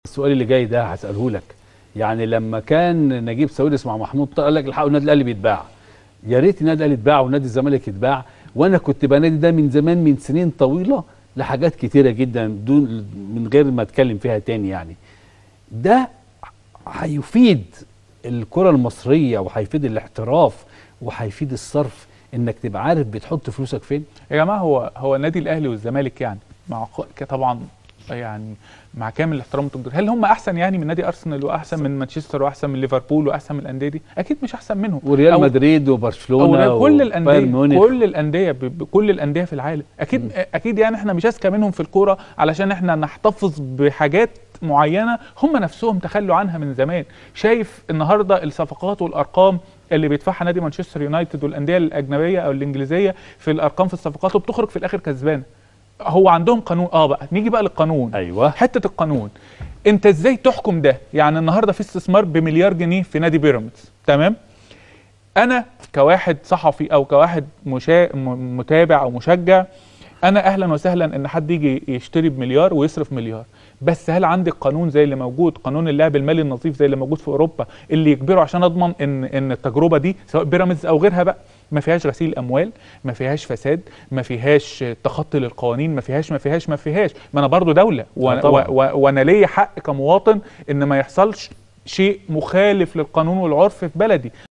السؤال اللي جاي ده هساله لك يعني لما كان نجيب ساويرس مع محمود طارق قال لك الحقوا النادي الاهلي بيتباع يا ريت النادي الاهلي يتباع ونادي الزمالك يتباع وانا كنت بنادي ده من زمان من سنين طويله لحاجات كتيره جدا دون من غير ما اتكلم فيها تاني يعني ده هيفيد الكره المصريه وهيفيد الاحتراف وهيفيد الصرف انك تبقى عارف بتحط فلوسك فين يا جماعه هو هو النادي الاهلي والزمالك يعني مع ق- طبعا يعني مع كامل الاحترام والتقدير هل هم احسن يعني من نادي ارسنال واحسن من مانشستر واحسن من ليفربول واحسن من الانديه دي اكيد مش احسن منهم وريال أو- مدريد وبرشلونه أو كل وبايرن الانديه ميونخ. كل الانديه ب- ب- كل الانديه في العالم اكيد اكيد يعني احنا مش اذكى منهم في الكوره علشان احنا نحتفظ بحاجات معينه هم نفسهم تخلوا عنها من زمان شايف النهارده الصفقات والارقام اللي بيدفعها نادي مانشستر يونايتد والانديه الاجنبيه او الانجليزيه في الارقام في الصفقات وبتخرج في الاخر كسبانه هو عندهم قانون اه بقى نيجي بقى للقانون ايوه حته القانون انت ازاي تحكم ده يعني النهارده في استثمار بمليار جنيه في نادي بيراميدز تمام انا كواحد صحفي او كواحد مشا... م- متابع او مشجع انا اهلا وسهلا ان حد يجي يشتري بمليار ويصرف مليار بس هل عندك قانون زي اللي موجود قانون اللعب المالي النظيف زي اللي موجود في اوروبا اللي يجبره عشان اضمن ان ان التجربه دي سواء بيراميدز او غيرها بقى ما فيهاش غسيل اموال ما فيهاش فساد ما فيهاش تخطي للقوانين ما فيهاش ما فيهاش ما فيهاش ما انا برضو دوله و... آه طبعاً. و... و... وانا ليا حق كمواطن ان ما يحصلش شيء مخالف للقانون والعرف في بلدي